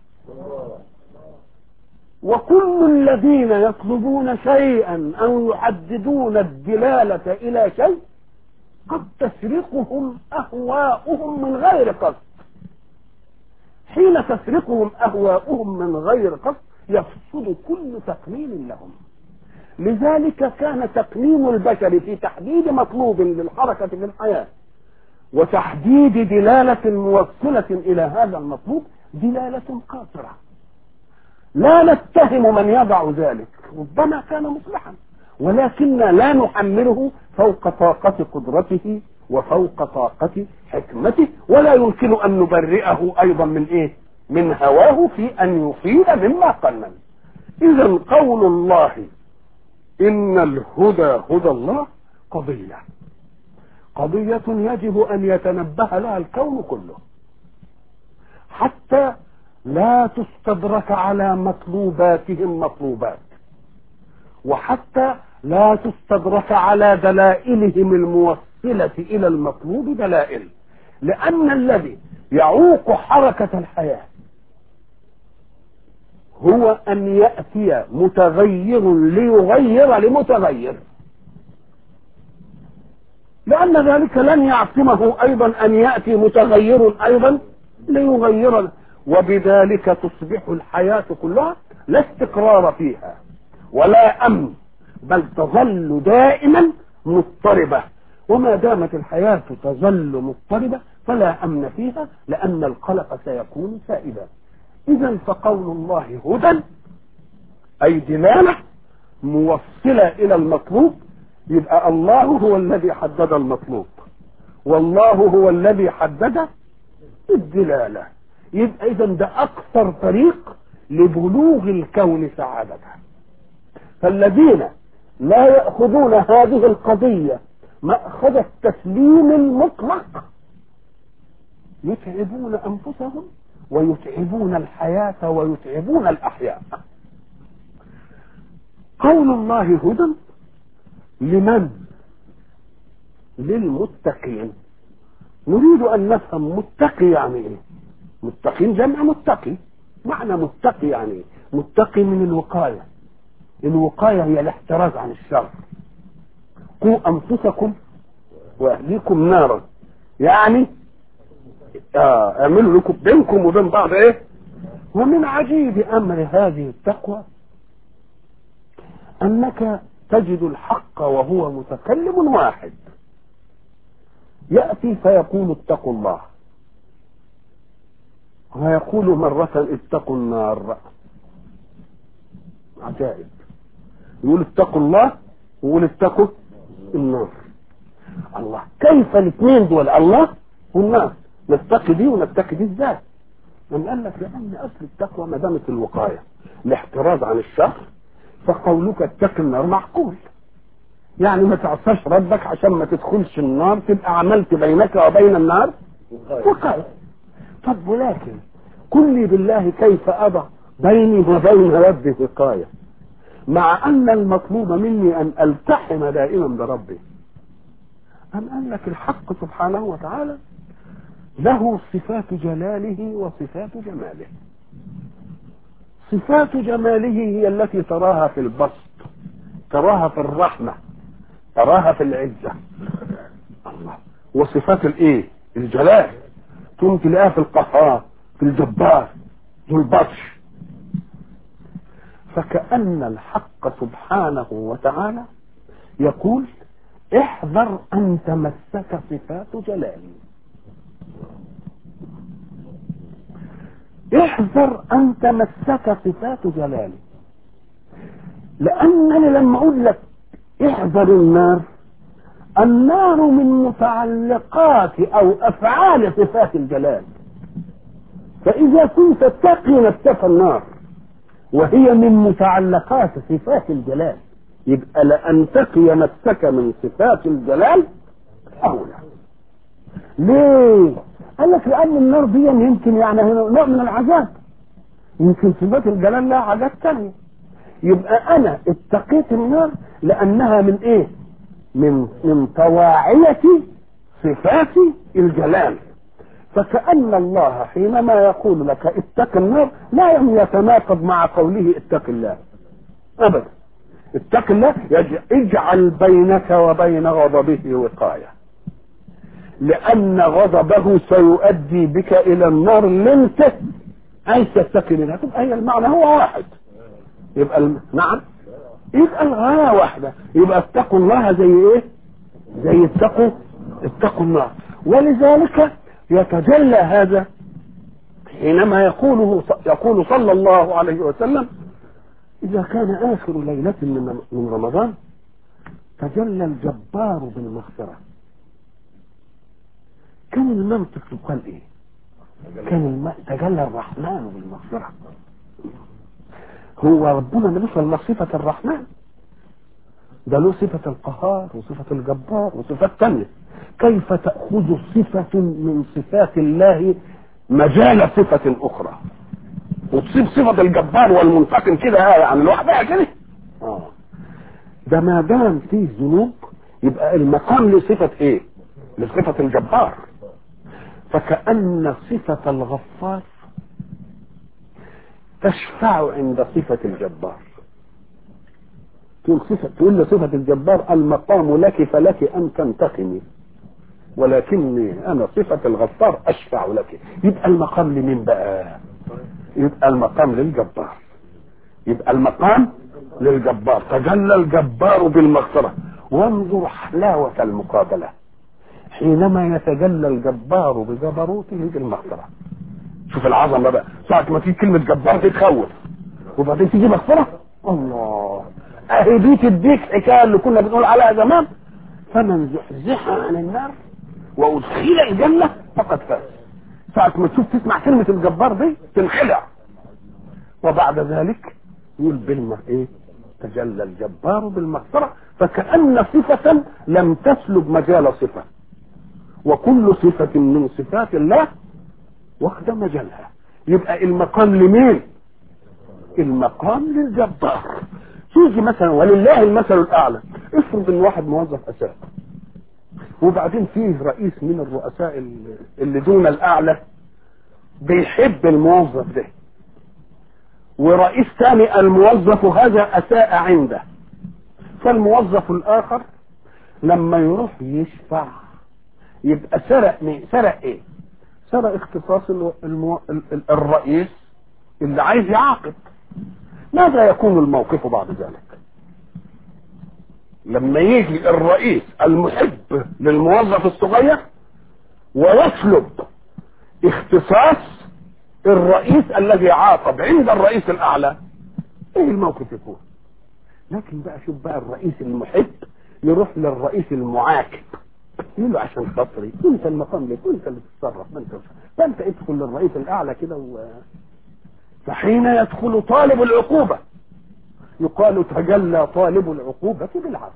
وكل الذين يطلبون شيئا او يحددون الدلاله الى شيء قد تسرقهم اهواؤهم من غير قصد حين تسرقهم اهواؤهم من غير قصد يفسد كل تقنين لهم لذلك كان تقنين البشر في تحديد مطلوب للحركه في الحياه وتحديد دلاله موصله الى هذا المطلوب دلاله قاصره لا نتهم من يضع ذلك ربما كان مصلحا ولكننا لا نحمله فوق طاقة قدرته وفوق طاقة حكمته ولا يمكن أن نبرئه أيضا من إيه من هواه في أن يفيد مما قنن إذا قول الله إن الهدى هدى الله قضية قضية يجب أن يتنبه لها الكون كله حتى لا تستدرك على مطلوباتهم مطلوبات وحتى لا تستدرك على دلائلهم الموصلة إلى المطلوب دلائل لأن الذي يعوق حركة الحياة هو أن يأتي متغير ليغير لمتغير لأن ذلك لن يعصمه أيضا أن يأتي متغير أيضا ليغير وبذلك تصبح الحياة كلها لا استقرار فيها ولا امن بل تظل دائما مضطربه وما دامت الحياه تظل مضطربه فلا امن فيها لان القلق سيكون سائدا اذا فقول الله هدى اي دلاله موصله الى المطلوب يبقى الله هو الذي حدد المطلوب والله هو الذي حدد الدلاله يبقى اذا ده اكثر طريق لبلوغ الكون سعادته فالذين لا ياخذون هذه القضيه ماخذ التسليم المطلق يتعبون انفسهم ويتعبون الحياه ويتعبون الاحياء قول الله هدى لمن للمتقين نريد ان نفهم متقي يعني ايه متقين جمع متقي معنى متقي يعني ايه متقي من الوقايه الوقايه هي الاحتراز عن الشر قوا انفسكم واهليكم نارا يعني آه اعملوا لكم بينكم وبين بعض ايه ومن عجيب امر هذه التقوى انك تجد الحق وهو متكلم واحد يأتي فيقول اتقوا الله ويقول مرة اتقوا النار عجائب يقول اتقوا الله ويقول اتقوا النار الله كيف الاثنين دول الله والنار نتقي دي ونتقي دي ازاي من قال لك لان اصل التقوى ما دامت الوقايه الاحتراز عن الشر فقولك اتق النار معقول يعني ما تعصاش ربك عشان ما تدخلش النار تبقى عملت بينك وبين النار وقاية طب ولكن قل لي بالله كيف أضع بيني وبين ربي وقاية مع أن المطلوب مني أن ألتحم دائما بربي أم قال لك الحق سبحانه وتعالى له صفات جلاله وصفات جماله صفات جماله هي التي تراها في البسط تراها في الرحمة تراها في العزة الله وصفات الايه الجلال تقوم تلاقيها في القهار في الجبار في البطش فكأن الحق سبحانه وتعالى يقول احذر ان تمسك صفات جلالي احذر ان تمسك صفات جلالي لانني لما اقول لك احذر النار النار من متعلقات او افعال صفات الجلال فاذا كنت تقي نفسك النار وهي من متعلقات صفات الجلال يبقى لان تقي نفسك من صفات الجلال اولى ليه قال لك لان النار دي يمكن يعني هنا نوع من العذاب يمكن صفات الجلال لها حاجات تانية يبقى انا اتقيت النار لانها من ايه من من طواعية صفات الجلال فكأن الله حينما يقول لك اتق النار لا يتناقض مع قوله اتق الله ابدا اتق الله اجعل بينك وبين غضبه وقايه لان غضبه سيؤدي بك الى النار اللي انت عايز تتقي منها تبقى هي المعنى هو واحد يبقى الم... نعم يبقى الغايه واحده يبقى اتقوا الله زي ايه زي اتقوا اتقوا النار ولذلك يتجلى هذا حينما يقوله يقول صلى الله عليه وسلم اذا كان اخر ليله من من رمضان تجلى الجبار بالمغفره كان المنطق يقال ايه كان الم... تجلى الرحمن بالمغفرة هو ربنا ملوش الا صفة الرحمن ده له صفة القهار وصفة الجبار وصفات تانية كيف تأخذ صفة من صفات الله مجال صفة أخرى وتصيب صفة الجبار والمنتقم كده يعني لوحدها كده اه ده ما دام فيه ذنوب يبقى المقام لصفة ايه؟ لصفة الجبار فكأن صفة الغفار تشفع عند صفة الجبار تقول صفة تقول لصفة الجبار المقام لك فلك أن تنتقمي ولكني أنا صفة الغفار أشفع لك يبقى المقام لمين بقى؟ يبقى المقام للجبار يبقى المقام للجبار تجلى الجبار بالمغفرة وانظر حلاوة المقابلة حينما يتجلى الجبار بجبروته بالمغفرة شوف العظمة بقى ساعة ما تيجي كلمة جبار دي تخوف وبعدين تيجي مغفرة الله اهي دي تديك حكاية اللي كنا بنقول عليها زمان فمن زحزح عن النار وادخل الجنة فقد فاز ساعة ما تشوف تسمع كلمة الجبار دي تنخلع وبعد ذلك يقول بالمه ايه تجلى الجبار بالمغفرة فكأن صفة لم تسلب مجال صفة وكل صفة من صفات الله واخد مجالها يبقى المقام لمين المقام للجبار تيجي مثلا ولله المثل الاعلى افرض ان واحد موظف اساء وبعدين فيه رئيس من الرؤساء اللي دون الاعلى بيحب الموظف ده ورئيس ثاني الموظف هذا اساء عنده فالموظف الاخر لما يروح يشفع يبقى سرق مين سرق ايه سرق اختصاص المو... الرئيس اللي عايز يعاقب ماذا يكون الموقف بعد ذلك لما يجي الرئيس المحب للموظف الصغير ويسلب اختصاص الرئيس الذي عاقب عند الرئيس الاعلى ايه الموقف يكون لكن بقى شوف بقى الرئيس المحب يروح للرئيس المعاكب يقول له عشان خاطري انت المقام لك انت اللي تتصرف ما انت فانت ادخل للرئيس الاعلى كده و... فحين يدخل طالب العقوبة يقال تجلى طالب العقوبة بالعدل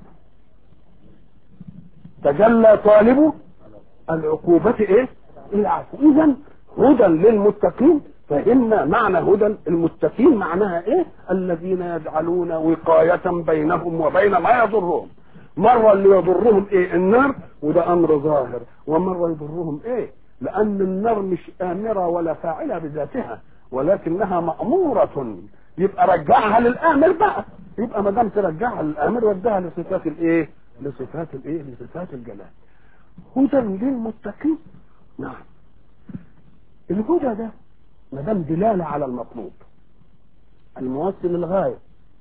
تجلى طالب العقوبة ايه العفو اذا هدى للمتقين فهمنا معنى هدى المتقين معناها ايه الذين يجعلون وقاية بينهم وبين ما يضرهم مرة اللي يضرهم ايه النار وده امر ظاهر ومرة يضرهم ايه لان النار مش امرة ولا فاعلة بذاتها ولكنها مأمورة يبقى رجعها للآمر بقى يبقى ما دام ترجعها للآمر ودها لصفات الايه لصفات الايه لصفات الجلال هدى للمتقين نعم الهدى ده ما دام دلالة على المطلوب الموصل للغاية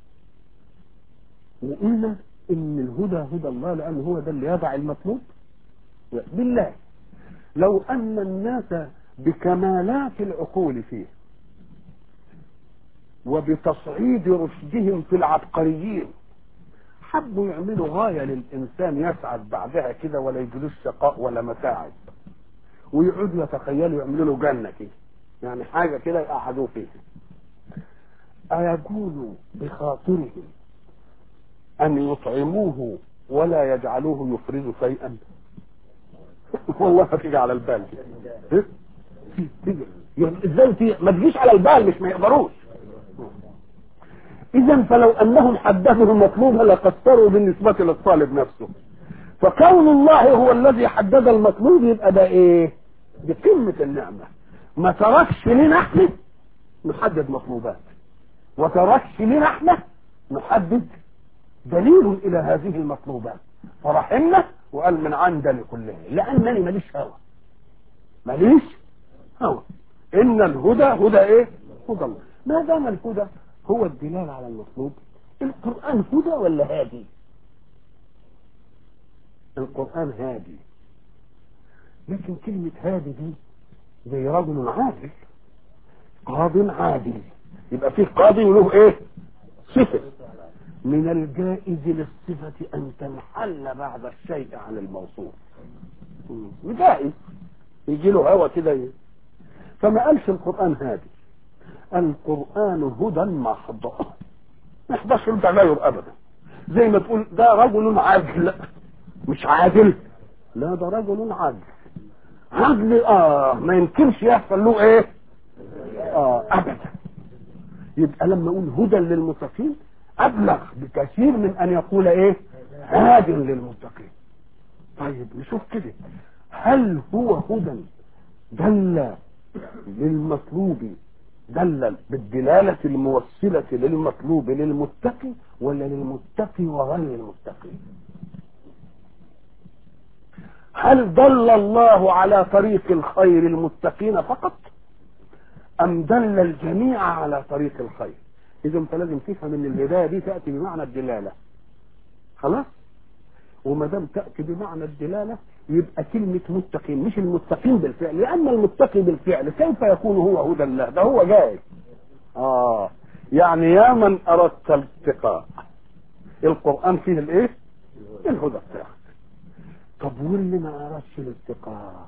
وقلنا ان الهدى هدى الله لان هو ده اللي يضع المطلوب بالله لو ان الناس بكمالات العقول فيه وبتصعيد رشدهم في العبقريين حبوا يعملوا غاية للإنسان يسعد بعدها كده ولا يجلوش شقاء ولا متاعب ويقعدوا يتخيلوا يعملوا له جنة كده يعني حاجة كده يقعدوا فيها أيقول بخاطرهم أن يطعموه ولا يجعلوه يفرز شيئا والله تيجي على البال تيجي يعني ازاي ما تجيش على البال مش ما يقدروش اذا فلو انهم حدثوا المطلوب لقصروا بالنسبة للطالب نفسه فكون الله هو الذي حدد المطلوب يبقى ده ايه دي قمة النعمة ما تركش لنا احنا نحدد مطلوبات وتركش لنا احنا نحدد دليل الى هذه المطلوبات فرحمنا وقال من عندنا كلها لانني ماليش هوى ماليش هوى ان الهدى هدى ايه هدى الله ما دام الهدى هو الدلالة على المطلوب القرآن هدى ولا هادي القرآن هادي لكن كلمة هادي دي زي رجل عادل قاض عادل يبقى فيه قاضي وله ايه صفة من الجائز للصفة ان تنحل بعد الشيء عن الموصوف جائز يجي له هوا كده فما قالش القرآن هادي القرآن هدى محض ما يحضرش التغير ابدا زي ما تقول ده رجل عادل مش عادل لا ده رجل عادل عدل اه ما يمكنش يحصل له ايه اه ابدا يبقى لما اقول هدى للمتقين ابلغ بكثير من ان يقول ايه هاد للمتقين طيب نشوف كده هل هو هدى دل للمطلوب دل بالدلالة الموصلة للمطلوب للمتقي ولا للمتقي وغير المتقي هل دل الله على طريق الخير المتقين فقط ام دل الجميع على طريق الخير اذا فلازم تفهم ان الهدايه دي تاتي بمعنى الدلاله خلاص وما دام تاتي بمعنى الدلاله يبقى كلمه متقين مش المتقين بالفعل لان المتقي بالفعل كيف يكون هو هدى الله ده هو جاي اه يعني يا من اردت الاتقاء القران فيه الايه الهدى بتاعك طب واللي ما اردش الاتقاء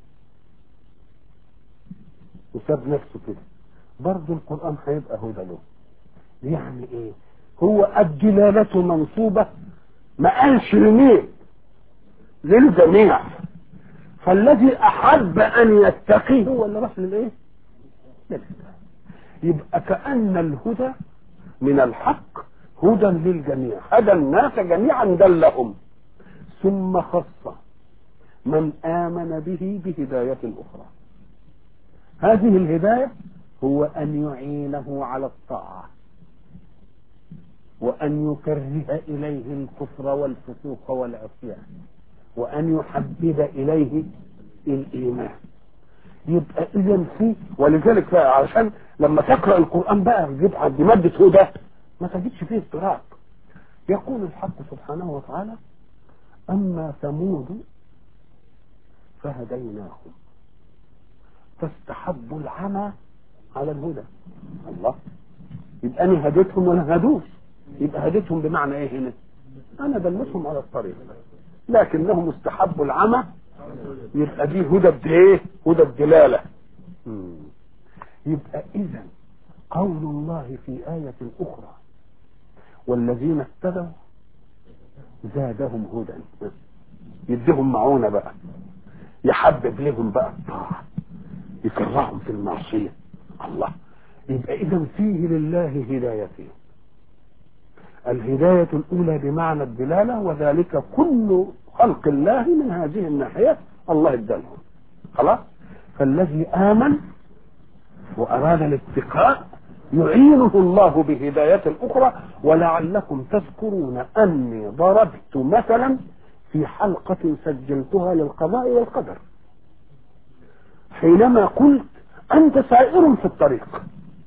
وساب نفسه كده برضه القران هيبقى هدى له يعني ايه هو الدلاله منصوبه ما قالش لمين للجميع فالذي احب ان يتقي هو اللي راح للايه للهدى يبقى كان الهدى من الحق هدى للجميع هدى الناس جميعا دلهم ثم خص من امن به بهدايه اخرى هذه الهدايه هو ان يعينه على الطاعه وأن يكره إليه الكفر والفسوق والعصيان وأن يحبب إليه الإيمان يبقى إذا في ولذلك عشان لما تقرأ القرآن بقى تجيب عند مادة هدى ما تجدش فيه اضطراب يقول الحق سبحانه وتعالى أما ثمود فهديناهم فاستحبوا العمى على الهدى الله يبقى أنا هديتهم ولا هدوش يبقى هديتهم بمعنى ايه هنا انا دلتهم على الطريق لكنهم استحبوا العمى يبقى دي هدى بايه هدى الدلاله يبقى اذا قول الله في آية أخرى والذين اهتدوا زادهم هدى يديهم معونة بقى يحبب لهم بقى الطاعة يكرههم في المعصية الله يبقى إذا فيه لله هدايتين الهداية الأولى بمعنى الدلالة وذلك كل خلق الله من هذه الناحية الله ادالهم خلاص فالذي آمن وأراد الاتقاء يعينه الله بهداية أخرى ولعلكم تذكرون أني ضربت مثلا في حلقة سجلتها للقضاء والقدر حينما قلت أنت سائر في الطريق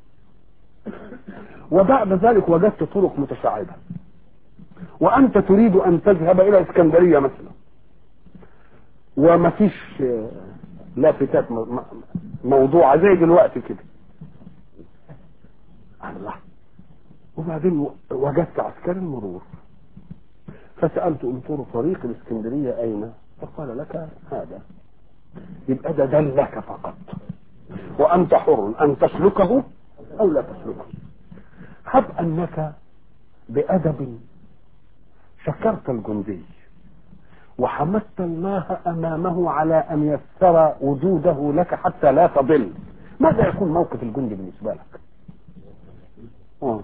وبعد ذلك وجدت طرق متشعبة وأنت تريد أن تذهب إلى اسكندرية مثلا وما فيش لافتات موضوعة زي دلوقتي كده الله وبعدين وجدت عسكري المرور فسألت قلت له طريق الاسكندرية أين؟ فقال لك هذا يبقى ده دلك فقط وأنت حر أن تسلكه أو لا تسلكه هب أنك بأدب شكرت الجندي وحمدت الله أمامه على أن يسر وجوده لك حتى لا تضل ماذا يكون موقف الجندي بالنسبة لك أوه.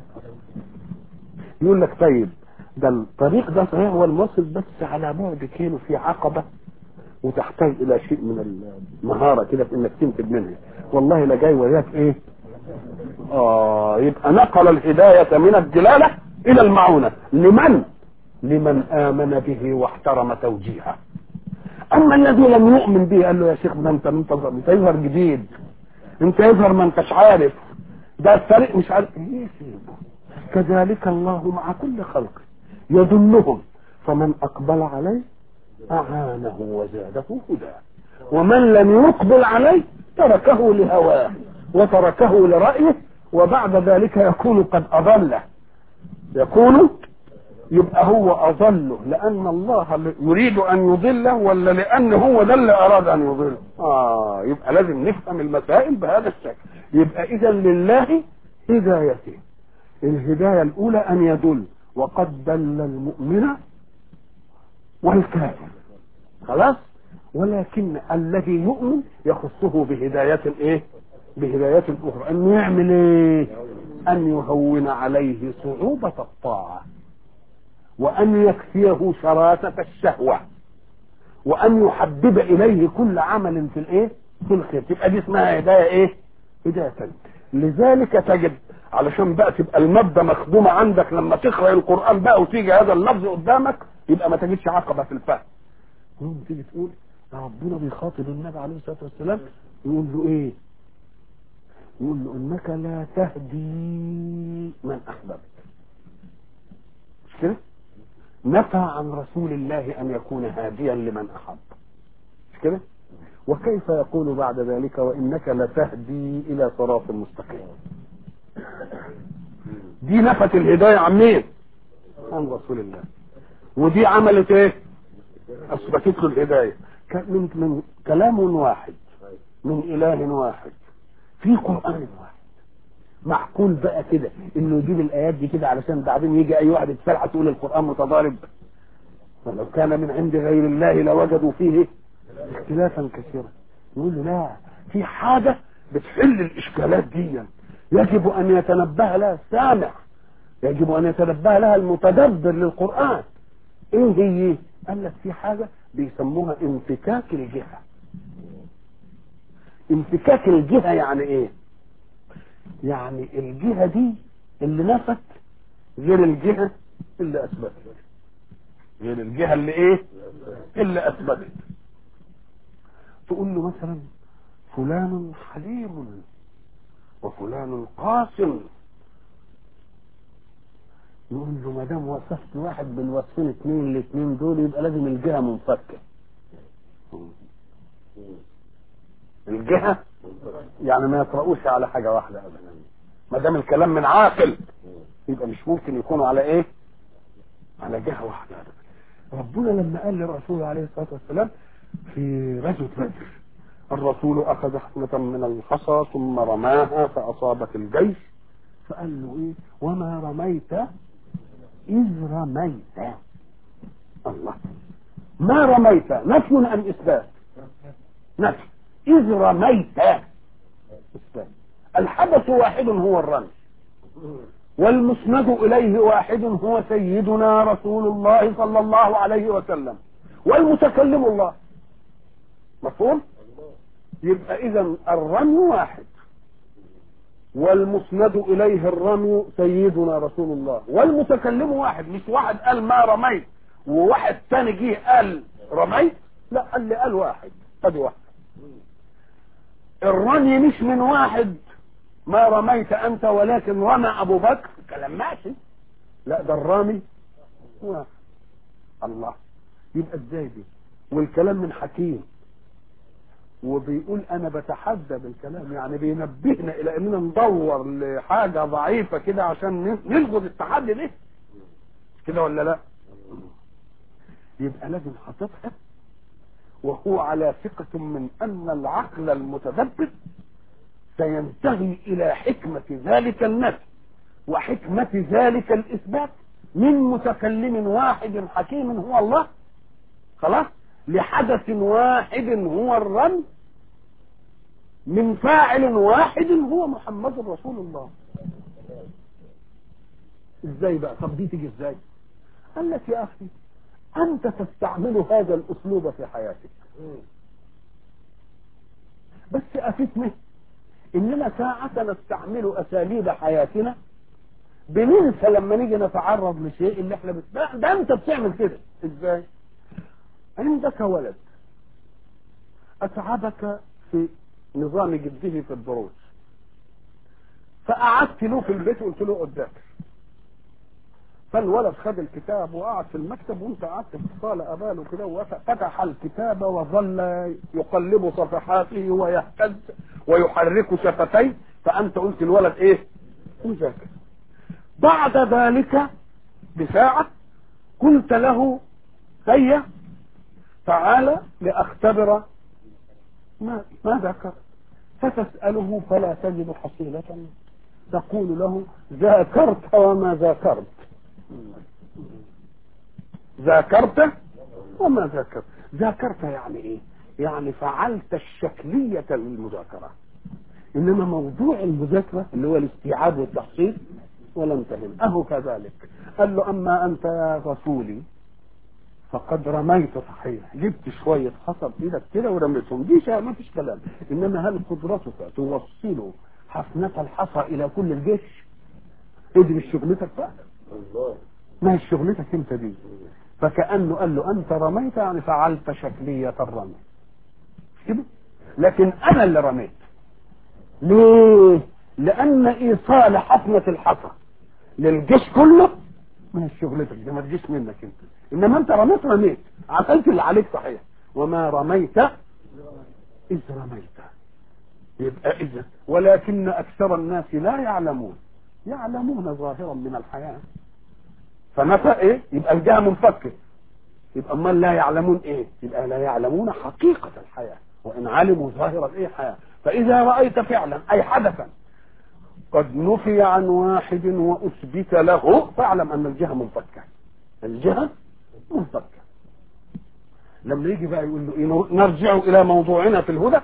يقول لك طيب ده الطريق ده صحيح هو الموصل بس على بعد كيلو في عقبة وتحتاج إلى شيء من المهارة كده في إنك تنتج منها والله لا جاي وياك إيه آه يبقى نقل الهداية من الدلالة إلى المعونة لمن؟ لمن آمن به واحترم توجيهه أما الذي لم يؤمن به قال له يا شيخ ده أنت منتظر أنت يظهر جديد أنت يظهر ما أنتش عارف ده الطريق مش عارف إيه سيبه كذلك الله مع كل خلقه يدلهم فمن أقبل عليه أعانه وزاده هدى ومن لم يقبل عليه تركه لهواه وتركه لرأيه وبعد ذلك يكون قد أضله يكون يبقى هو أضله لأن الله يريد أن يضله ولا لأن هو ده اللي أراد أن يضله آه يبقى لازم نفهم المسائل بهذا الشكل يبقى إذا لله هدايتين الهداية الأولى أن يدل وقد دل المؤمن والكافر خلاص ولكن الذي يؤمن يخصه بهداية ايه بهداية اخرى ان يعمل ايه ان يهون عليه صعوبة الطاعة وان يكفيه شراسة الشهوة وان يحبب اليه كل عمل في الايه في الخير تبقى دي اسمها هداية ايه هداية لذلك تجد علشان بقى تبقى المادة مخدومة عندك لما تقرأ القرآن بقى وتيجي هذا اللفظ قدامك يبقى ما تجدش عقبة في الفهم يوم تيجي تقول ربنا بيخاطب النبي عليه الصلاة والسلام يقول له ايه يقول له انك لا تهدي من احببت مش كده نفى عن رسول الله ان يكون هاديا لمن احب مش كده وكيف يقول بعد ذلك وانك لتهدي الى صراط مستقيم دي نفت الهدايه عن مين عن رسول الله ودي عملت ايه اثبتت له الهدايه من من كلام واحد من اله واحد في قران واحد معقول بقى كده انه يجيب الايات دي كده علشان بعدين يجي اي واحد يتسرع تقول القران متضارب ولو كان من عند غير الله لوجدوا فيه اختلافا كثيرا يقول له لا في حاجه بتحل الاشكالات دي يجب ان يتنبه لها السامع يجب ان يتنبه لها المتدبر للقران ايه هي قال لك في حاجه بيسموها انفكاك الجهه انفكاك الجهه يعني ايه يعني الجهه دي اللي نفت غير الجهه اللي اثبتت غير الجهه اللي ايه اللي اثبتت تقول له مثلا فلان حليم وفلان قاسم يقول له ما دام وصفت واحد بالوصفين اثنين الاثنين دول يبقى لازم الجهه منفكه الجهه يعني ما يقرؤوش على حاجه واحده ابدا ما دام الكلام من عاقل يبقى مش ممكن يكونوا على ايه على جهه واحده ابدا ربنا لما قال للرسول عليه الصلاه والسلام في غزوه بدر الرسول اخذ حكمه من الحصى ثم رماها فاصابت الجيش فقال له ايه وما رميت اذ رميت الله ما رميت نفي ام اثبات نفي اذ رميت اثبات الحدث واحد هو الرمي والمسند اليه واحد هو سيدنا رسول الله صلى الله عليه وسلم والمتكلم الله مفهوم يبقى اذا الرمي واحد والمسند اليه الرمي سيدنا رسول الله والمتكلم واحد مش واحد قال ما رميت وواحد ثاني جه قال رميت لا قال لي قال واحد ادي واحد الرمي مش من واحد ما رميت انت ولكن رمى ابو بكر كلام ماشي لا ده الرامي واحد الله يبقى ازاي دي والكلام من حكيم وبيقول انا بتحدى بالكلام يعني بينبهنا الى اننا ندور لحاجه ضعيفه كده عشان نلغز التحدي ده كده ولا لا يبقى لازم حاططها وهو على ثقة من أن العقل المتدبر سينتهي إلى حكمة ذلك النفي وحكمة ذلك الإثبات من متكلم واحد حكيم هو الله خلاص لحدث واحد هو الرمي من فاعل واحد هو محمد رسول الله ازاي بقى طب دي تيجي ازاي قال لك يا اخي انت تستعمل هذا الاسلوب في حياتك بس افيتني اننا ساعة نستعمل اساليب حياتنا بننسى لما نيجي نتعرض لشيء اللي احنا بت... ده انت بتعمل كده ازاي عندك ولد اتعبك في نظام جده في الدروس فقعدت له في البيت وقلت له قدامك فالولد خد الكتاب وقعد في المكتب وانت قعدت في الصاله قباله كده وفتح الكتاب وظل يقلب صفحاته ويهتز ويحرك شفتيه فانت قلت الولد ايه؟ مذاكر بعد ذلك بساعه قلت له هيا تعالى لاختبر ما ما ذكر فتسأله فلا تجد حصيلة تقول له ذاكرت وما ذاكرت ذاكرت وما ذاكرت ذاكرت يعني ايه يعني فعلت الشكلية للمذاكرة انما موضوع المذاكرة اللي هو الاستيعاب والتحصيل ولم تهم اهو كذلك قال له اما انت يا رسولي فقد رميت صحيح جبت شوية حصى بإيدك كده ورميتهم دي شيء ما فيش كلام إنما هل قدرتك توصل حفنة الحصى إلى كل الجيش إيه دي مش شغلتك بقى ما هي شغلتك أنت دي فكأنه قال له أنت رميت يعني فعلت شكلية الرمي كده لكن أنا اللي رميت ليه لان ايصال حفنة الحصى للجيش كله من شغلتك دي ما تجيش منك انت انما انت رميت رميت عملت اللي عليك صحيح وما رميت اذ رميت يبقى اذا ولكن اكثر الناس لا يعلمون يعلمون ظاهرا من الحياه فمتى ايه يبقى الجهه منفكه يبقى امال لا يعلمون ايه يبقى لا يعلمون حقيقه الحياه وان علموا ظاهر الايه حياه فاذا رايت فعلا اي حدثا قد نفي عن واحد واثبت له فاعلم ان الجهه منفكه الجهه منفكه لما يجي بقى يقول له إيه نرجع الى موضوعنا في الهدى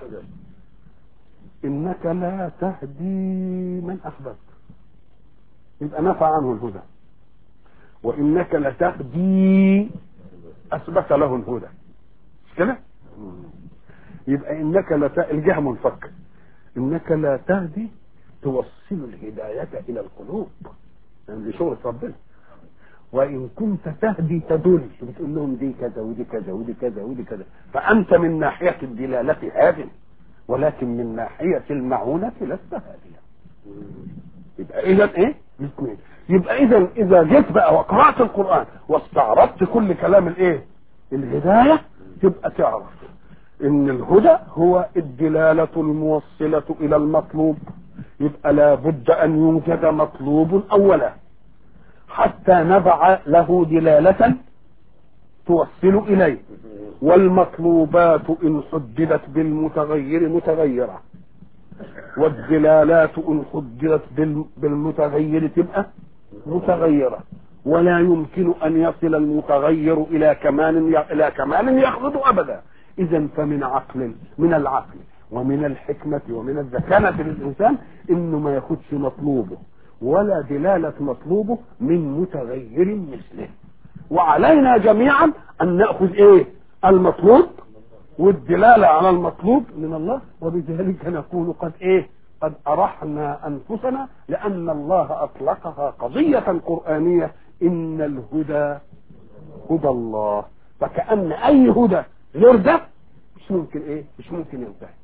انك لا تهدي من احببت يبقى نفى عنه الهدى وانك لتهدي اثبت له الهدى مش كده يبقى انك لا ت... الجهه منفك انك لا تهدي توصل الهدايه الى القلوب يعني دي شغله ربنا وان كنت تهدي تدل بتقول لهم دي كذا ودي كذا ودي كذا ودي كذا فانت من ناحيه الدلاله هاد ولكن من ناحيه المعونه لست هاديا يبقى اذا ايه الاثنين يبقى اذا اذا جيت بقى وقرات القران واستعرضت كل كلام الايه الهدايه تبقى تعرف ان الهدى هو الدلاله الموصله الى المطلوب يبقى لابد ان يوجد مطلوب اولا حتى نضع له دلاله توصل اليه والمطلوبات ان حددت بالمتغير متغيره والدلالات ان حددت بالمتغير تبقى متغيره ولا يمكن ان يصل المتغير الى كمال الى كمال يخلد ابدا اذا فمن عقل من العقل ومن الحكمة ومن الذكانة للإنسان إنه ما ياخدش مطلوبه ولا دلالة مطلوبه من متغير مثله وعلينا جميعا أن نأخذ إيه المطلوب والدلالة على المطلوب من الله وبذلك نكون قد إيه قد أرحنا أنفسنا لأن الله أطلقها قضية قرآنية إن الهدى هدى الله فكأن أي هدى غير ده مش ممكن إيه مش ممكن ينتهي